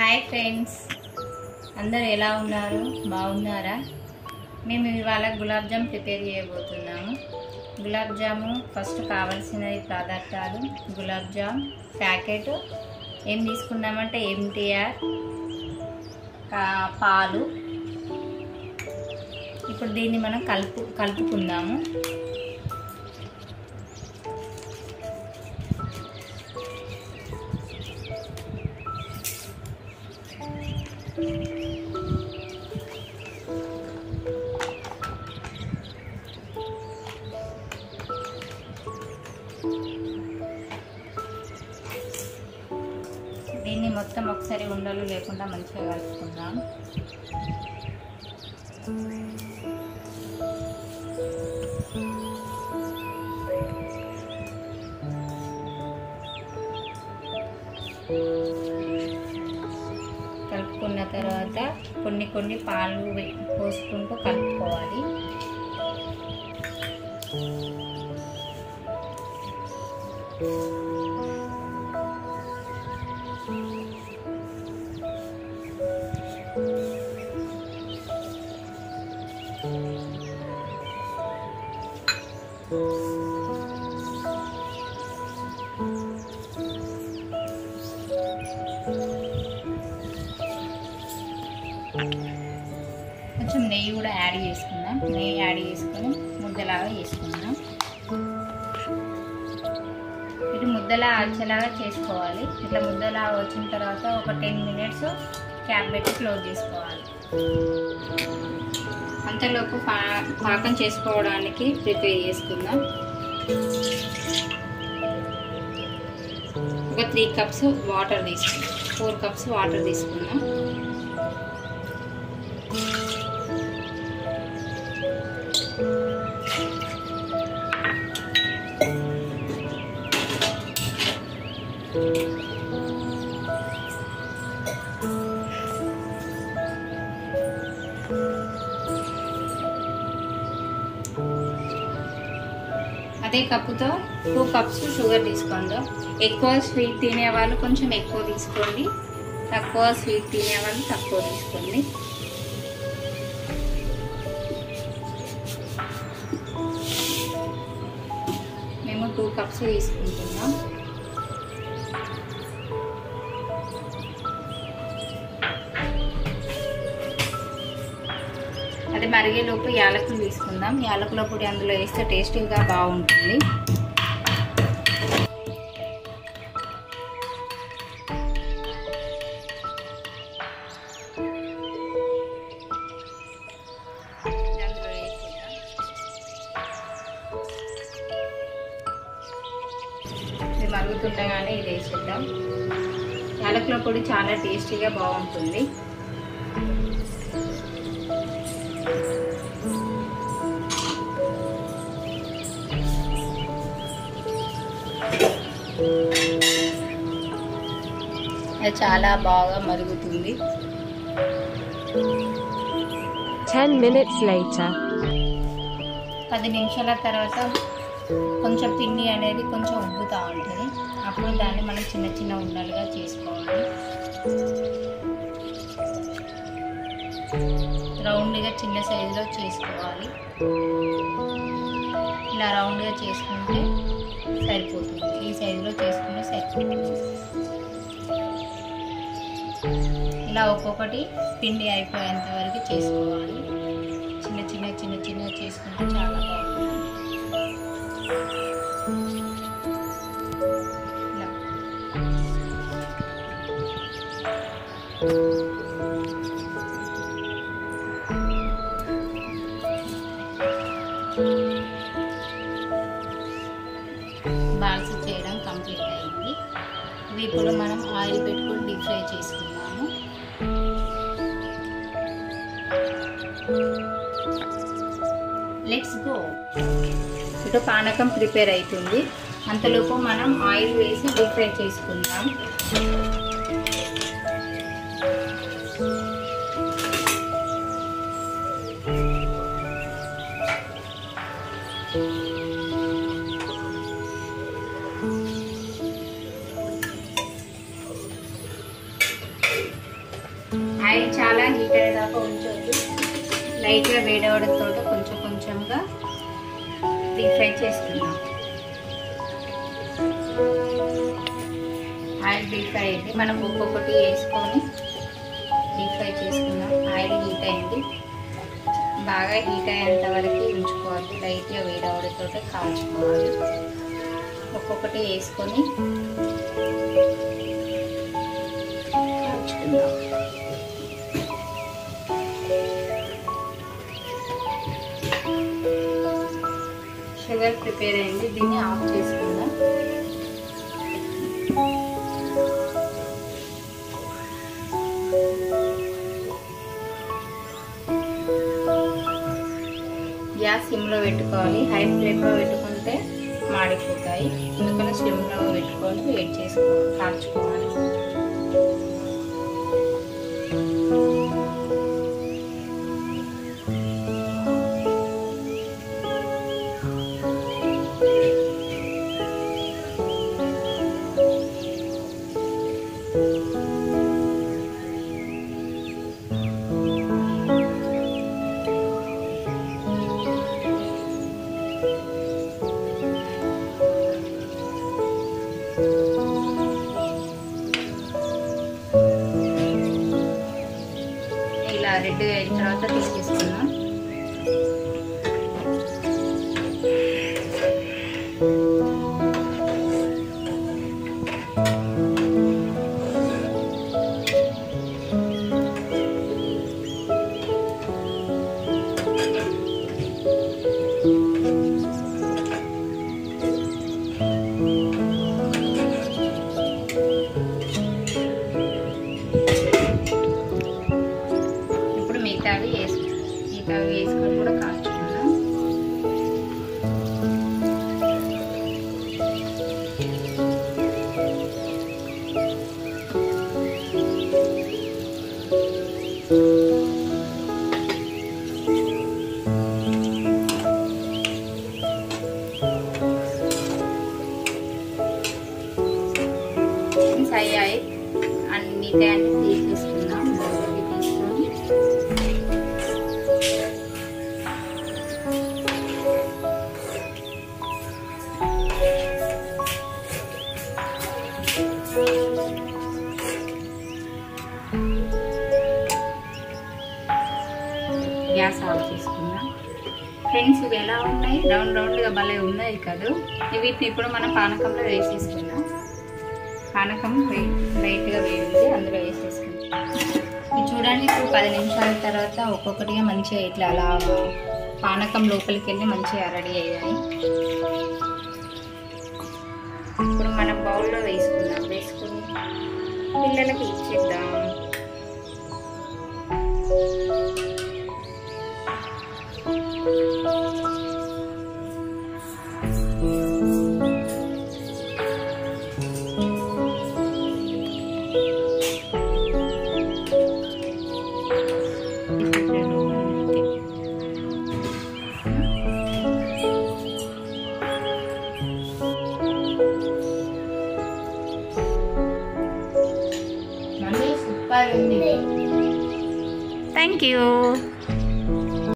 Hi friends అందరు ఎలా ఉన్నారు బాగున్నారా మేము ఇవాళ గులాబ్ జామ్ ప్రిపేర్ చేయబోతున్నాము గులాబ్ జాము ఫస్ట్ కావాల్సిన పదార్థాలు గులాబ్ జామ్ ప్యాకెట్ ఏం తీసుకున్నామంటే ఎంటీఆర్ పాలు ఇప్పుడు దీన్ని మనం కలుపు కలుపుకుందాము దీన్ని మొత్తం ఒకసారి ఉండలు లేకుండా మంచిగా కలుపుకుందాం కలుపుకున్న తర్వాత కొన్ని కొన్ని పాలు వే- పోసుకుంటూ కలుపుకోవాలి కొంచెం నెయ్యి కూడా యాడ్ చేసుకుందాం నెయ్యి యాడ్ చేసుకొని ముద్దలాగా చేసుకుందాం ఇది ముద్దలా వచ్చేలాగా చేసుకోవాలి ఇట్లా ముద్దలా వచ్చిన తర్వాత ఒక టెన్ మినిట్స్ క్యాప్ పెట్టి క్లోజ్ చేసుకోవాలి అంతలోపు పా పాకం చేసుకోవడానికి ప్రిపేర్ చేసుకుందాం ఒక త్రీ కప్స్ వాటర్ తీసుకుందాం ఫోర్ కప్స్ వాటర్ తీసుకుందాం అదే కప్పుతో టూ కప్స్ షుగర్ తీసుకుందాం ఎక్కువ స్వీట్ తినే వాళ్ళు కొంచెం ఎక్కువ తీసుకోండి తక్కువ స్వీట్ తినే వాళ్ళు తక్కువ తీసుకోండి మేము టూ కప్స్ తీసుకుంటున్నాం అది మరిగేలోపు యాలకులు తీసుకుందాం యాలకుల పొడి అందులో వేస్తే టేస్టీగా బాగుంటుంది అందులో వేసేద్దాం. ఇది మరుగుతుండగానే ఇది వేసేద్దాం యాలకుల పొడి చాలా టేస్టీగా బాగుంటుంది అది చాలా బాగా మరుగుతుంది 10 minutes later. పది నిమిషాల తర్వాత కొంచెం పిండి అనేది కొంచెం ఉబ్బుతూ ఉంటుంది అప్పుడు దాన్ని మనం చిన్న చిన్న ఉండలుగా చేసుకోవాలి రౌండ్గా చిన్న సైజులో చేసుకోవాలి ఇలా రౌండ్గా చేసుకుంటే సరిపోతుంది ఈ సైజులో చేసుకుంటే సరిపోతుంది ఇలా ఒక్కొక్కటి పిండి అయిపోయేంత వరకు చేసుకోవాలి చిన్న చిన్న చిన్న చిన్న చేసుకుంటే చాలా బాగుంటుంది ఇలా. బాల్స్ చేయడం కంప్లీట్ అయింది ఇవి ఇప్పుడు మనం ఆయిల్ పెట్టుకొని డీప్ ఫ్రై చేసుకున్నాము లెట్స్ గో ఇటు పానకం ప్రిపేర్ అవుతుంది అంతలోపు మనం ఆయిల్ వేసి డీప్ ఫ్రై చేసుకుందాం ఆయిల్ చాలా హీట్ అయ్యేదాకా ఉంచొద్దు లైట్గా వేడవడంతో కొంచెం కొంచెంగా డీప్ ఫ్రై చేసుకుందాం ఆయిల్ డీప్ ఫ్రై అయింది మనం ఒక్కొక్కటి వేసుకొని డీప్ ఫ్రై చేసుకుందాం ఆయిల్ హీట్ అయింది బాగా హీట్ అయ్యేంత వరకు ఉంచుకోవాలి లైట్గా వేడవడంతో కాల్చుకోవాలి ఒక్కొక్కటి వేసుకొని కాల్చుకుందాం షుగర్ ప్రిపేర్ అయింది దీన్ని ఆఫ్ చేసుకుందాం గ్యాస్ సిమ్లో పెట్టుకోవాలి హై ఫ్లేమ్లో పెట్టుకుంటే మాడిపోతాయి అందుకని స్లిమ్లో పెట్టుకొని వెయిట్ చేసుకోవాలి కాల్చుకోవాలి ఇలా రెడ్ అయిన తర్వాత తీసేసుకున్నాం ఇప్పుడు మిగతావి వేసు మిగతావి వేసుకొని కూడా కాల్చుకున్నాం అయ్యాయి అన్ని అన్ని తీసేసుకున్నాం లోపలికి తీసుకొని గ్యాస్ ఆఫ్ చేసుకుందాం ఫ్రెండ్స్ ఇవి ఎలా ఉన్నాయి రౌండ్ రౌండ్గా భలే ఉన్నాయి కదా వీటిని ఇప్పుడు మనం పానకంలో వేసేసుకుందాం పానకం వే- లైట్గా వేడింది అందులో వేసేసుకుందాం ఇది చూడండి ఇప్పుడు పది నిమిషాల తర్వాత ఒక్కొక్కటిగా మంచిగా ఇట్లా అలా పానకం లోపలికి వెళ్ళి మంచిగా రెడీ అయ్యాయి ఇప్పుడు మనం బౌల్లో వేసుకుందాం వేసుకుని పిల్లలకి ఇచ్చేద్దాం మమ్మీ సూపర్ ఉంది థ్యాంక్ యూ